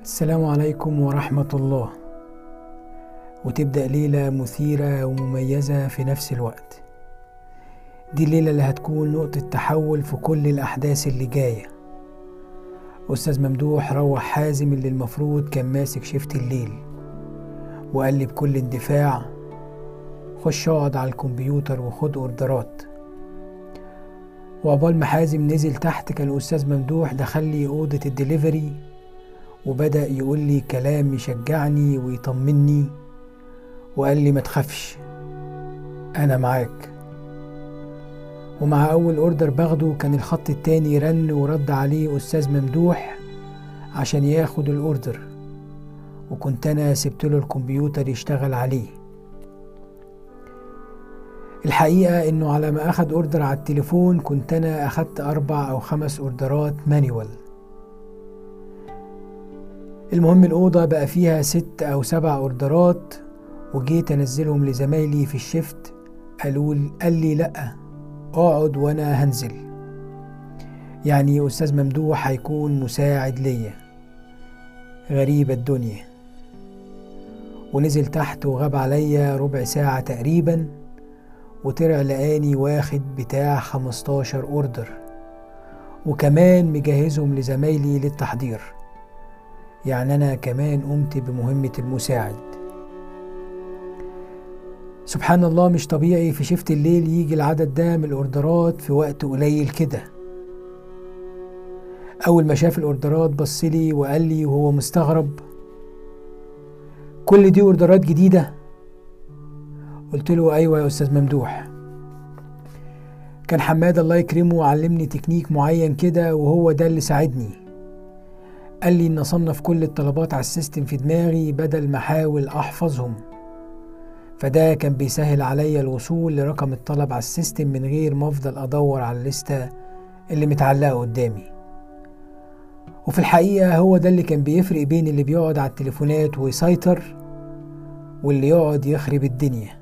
السلام عليكم ورحمة الله وتبدأ ليلة مثيرة ومميزة في نفس الوقت دي الليلة اللي هتكون نقطة تحول في كل الأحداث اللي جاية أستاذ ممدوح روح حازم اللي المفروض كان ماسك شفت الليل وقال لي بكل اندفاع خش اقعد على الكمبيوتر وخد اوردرات وعقبال ما حازم نزل تحت كان الأستاذ ممدوح دخل لي أوضة الدليفري وبدأ يقول لي كلام يشجعني ويطمني وقال لي ما تخافش أنا معاك ومع أول أوردر باخده كان الخط التاني رن ورد عليه أستاذ ممدوح عشان ياخد الأوردر وكنت أنا سبتله الكمبيوتر يشتغل عليه الحقيقة إنه على ما أخد أوردر على التليفون كنت أنا أخدت أربع أو خمس أوردرات مانيوال المهم الأوضة بقى فيها ست أو سبع أوردرات وجيت أنزلهم لزمايلي في الشفت قالوا قال لي لأ اقعد وأنا هنزل يعني أستاذ ممدوح هيكون مساعد ليا غريبة الدنيا ونزل تحت وغاب عليا ربع ساعة تقريبا وطلع لقاني واخد بتاع خمستاشر اوردر وكمان مجهزهم لزمايلي للتحضير يعني أنا كمان قمت بمهمة المساعد سبحان الله مش طبيعي في شفت الليل يجي العدد ده من الأوردرات في وقت قليل كده أول ما شاف الأوردرات بصلي وقال لي وهو مستغرب كل دي أوردرات جديدة قلت له أيوة يا أستاذ ممدوح كان حماد الله يكرمه علمني تكنيك معين كده وهو ده اللي ساعدني قال لي ان اصنف كل الطلبات على السيستم في دماغي بدل ما احاول احفظهم فده كان بيسهل عليا الوصول لرقم الطلب على السيستم من غير ما افضل ادور على الليستة اللي متعلقة قدامي وفي الحقيقة هو ده اللي كان بيفرق بين اللي بيقعد على التليفونات ويسيطر واللي يقعد يخرب الدنيا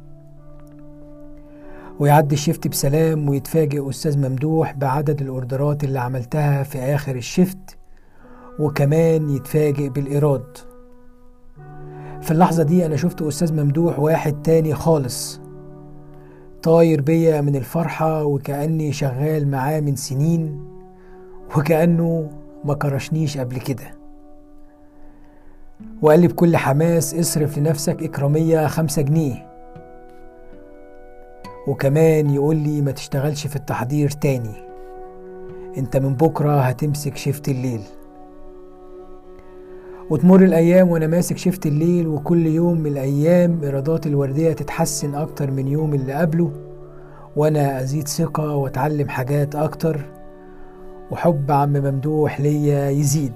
ويعدي الشفت بسلام ويتفاجئ أستاذ ممدوح بعدد الأوردرات اللي عملتها في آخر الشفت وكمان يتفاجئ بالإيراد في اللحظة دي أنا شفت أستاذ ممدوح واحد تاني خالص طاير بيا من الفرحة وكأني شغال معاه من سنين وكأنه ما كرشنيش قبل كده وقال لي بكل حماس اصرف لنفسك إكرامية خمسة جنيه وكمان يقول لي ما تشتغلش في التحضير تاني انت من بكرة هتمسك شفت الليل وتمر الأيام وأنا ماسك شفت الليل وكل يوم من الأيام إيرادات الوردية تتحسن أكتر من يوم اللي قبله وأنا أزيد ثقة وأتعلم حاجات أكتر وحب عم ممدوح ليا يزيد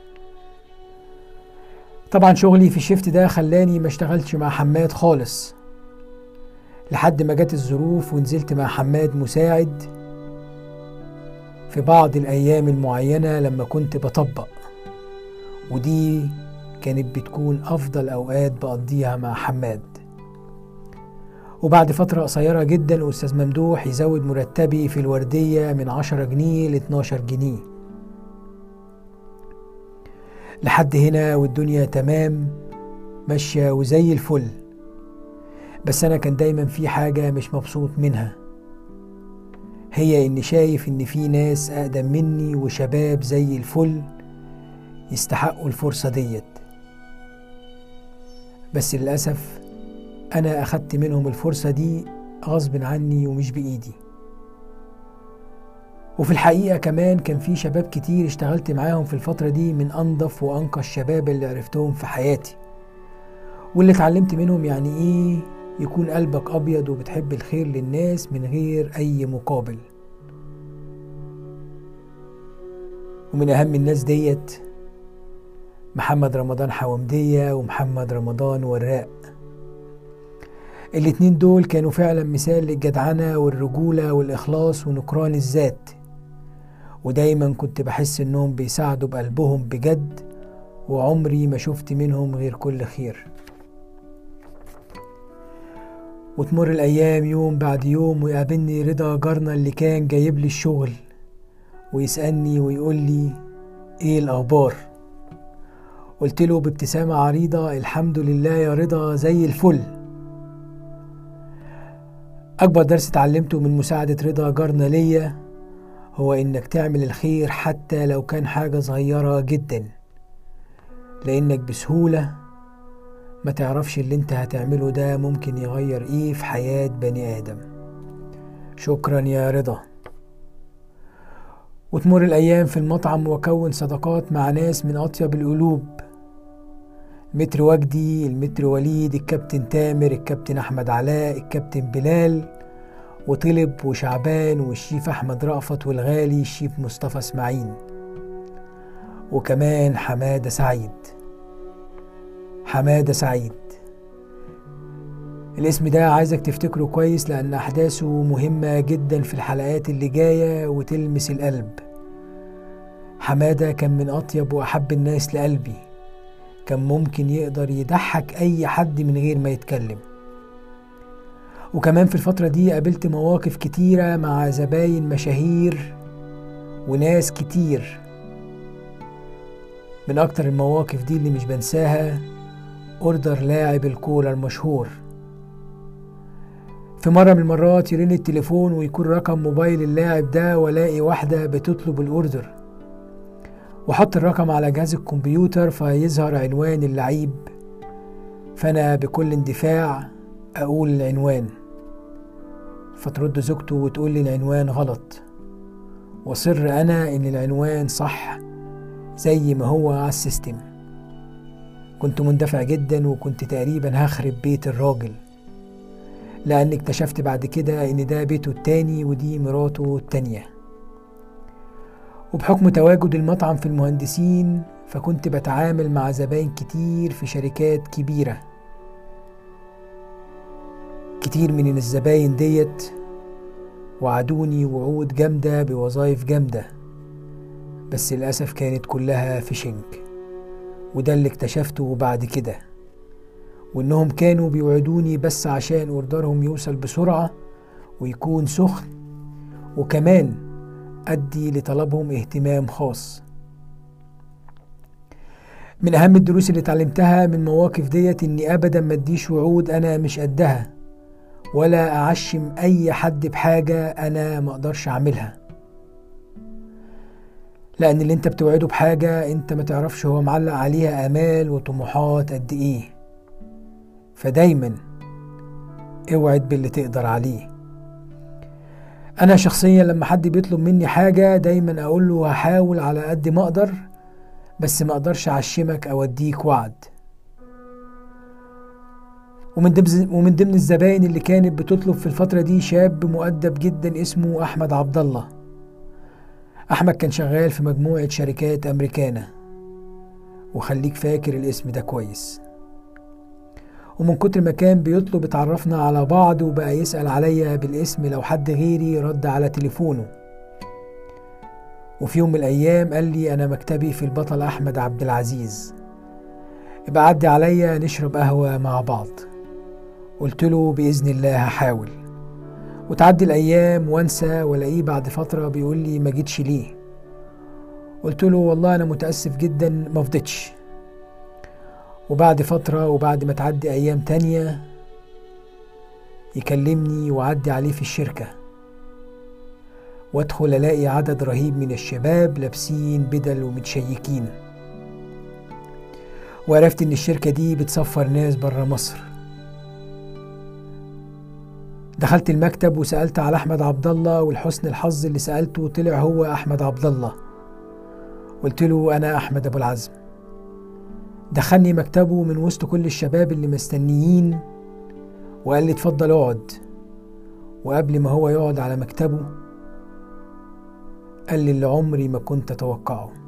طبعا شغلي في الشفت ده خلاني ما اشتغلتش مع حماد خالص لحد ما جت الظروف ونزلت مع حماد مساعد في بعض الأيام المعينة لما كنت بطبق ودي كانت بتكون أفضل أوقات بقضيها مع حماد وبعد فترة قصيرة جدا أستاذ ممدوح يزود مرتبي في الوردية من عشرة جنيه لاتناشر جنيه لحد هنا والدنيا تمام ماشية وزي الفل بس أنا كان دايما في حاجة مش مبسوط منها هي إني شايف إن في ناس أقدم مني وشباب زي الفل يستحقوا الفرصة ديت بس للأسف أنا أخدت منهم الفرصة دي غصب عني ومش بإيدي وفي الحقيقة كمان كان في شباب كتير اشتغلت معاهم في الفترة دي من أنظف وأنقى الشباب اللي عرفتهم في حياتي واللي اتعلمت منهم يعني إيه يكون قلبك أبيض وبتحب الخير للناس من غير أي مقابل ومن أهم الناس ديت محمد رمضان حومدية ومحمد رمضان وراق الاتنين دول كانوا فعلا مثال للجدعنة والرجولة والإخلاص ونكران الذات ودايما كنت بحس انهم بيساعدوا بقلبهم بجد وعمري ما شفت منهم غير كل خير وتمر الأيام يوم بعد يوم ويقابلني رضا جارنا اللي كان جايب لي الشغل ويسألني ويقول لي ايه الأخبار قلت له بابتسامة عريضة الحمد لله يا رضا زي الفل أكبر درس اتعلمته من مساعدة رضا جارنا ليا هو إنك تعمل الخير حتى لو كان حاجة صغيرة جدا لأنك بسهولة ما تعرفش اللي انت هتعمله ده ممكن يغير ايه في حياة بني آدم شكرا يا رضا وتمر الأيام في المطعم وأكون صداقات مع ناس من أطيب القلوب المتر وجدي المتر وليد الكابتن تامر الكابتن أحمد علاء الكابتن بلال وطلب وشعبان والشيف أحمد رأفت والغالي الشيف مصطفى اسماعيل وكمان حمادة سعيد حمادة سعيد الاسم ده عايزك تفتكره كويس لأن أحداثه مهمة جدا في الحلقات اللي جاية وتلمس القلب حمادة كان من أطيب وأحب الناس لقلبي كان ممكن يقدر يضحك أي حد من غير ما يتكلم وكمان في الفترة دي قابلت مواقف كتيرة مع زباين مشاهير وناس كتير من أكتر المواقف دي اللي مش بنساها أوردر لاعب الكورة المشهور في مرة من المرات يرن التليفون ويكون رقم موبايل اللاعب ده والاقي واحدة بتطلب الأوردر وحط الرقم على جهاز الكمبيوتر فيظهر عنوان اللعيب فأنا بكل اندفاع أقول العنوان فترد زوجته وتقول لي العنوان غلط وصر أنا إن العنوان صح زي ما هو على السيستم كنت مندفع جدا وكنت تقريبا هخرب بيت الراجل لأن اكتشفت بعد كده إن ده بيته التاني ودي مراته التانية وبحكم تواجد المطعم في المهندسين فكنت بتعامل مع زباين كتير في شركات كبيرة كتير من الزباين ديت وعدوني وعود جامدة بوظائف جامدة بس للأسف كانت كلها فيشنج وده اللي اكتشفته بعد كده وإنهم كانوا بيوعدوني بس عشان أوردرهم يوصل بسرعة ويكون سخن وكمان أدي لطلبهم اهتمام خاص من أهم الدروس اللي اتعلمتها من مواقف ديت إني أبدا ما اديش وعود أنا مش قدها ولا أعشم أي حد بحاجة أنا ما أقدرش أعملها لأن اللي أنت بتوعده بحاجة أنت ما تعرفش هو معلق عليها آمال وطموحات قد إيه فدايما اوعد باللي تقدر عليه أنا شخصيا لما حد بيطلب مني حاجة دايما أقول له هحاول على قد ما أقدر بس ما أقدرش أعشمك أو أديك وعد ومن ضمن ومن ضمن الزباين اللي كانت بتطلب في الفترة دي شاب مؤدب جدا اسمه أحمد عبد الله أحمد كان شغال في مجموعة شركات أمريكانة وخليك فاكر الاسم ده كويس ومن كتر ما كان بيطلب اتعرفنا على بعض وبقى يسأل عليا بالاسم لو حد غيري رد على تليفونه وفي يوم من الأيام قال لي أنا مكتبي في البطل أحمد عبد العزيز ابقى عدي عليا نشرب قهوة مع بعض قلت له بإذن الله هحاول وتعدي الأيام وانسى والاقيه بعد فترة بيقول لي ما جيتش ليه قلت له والله أنا متأسف جدا ما فضيتش وبعد فترة وبعد ما تعدي أيام تانية يكلمني وعدي عليه في الشركة وادخل الاقي عدد رهيب من الشباب لابسين بدل ومتشيكين وعرفت ان الشركة دي بتسفر ناس برا مصر دخلت المكتب وسألت على أحمد عبد الله ولحسن الحظ اللي سألته طلع هو أحمد عبد الله قلت له أنا أحمد أبو العزم دخلني مكتبه من وسط كل الشباب اللي مستنيين وقال لي اتفضل اقعد وقبل ما هو يقعد على مكتبه قال لي اللي عمري ما كنت أتوقعه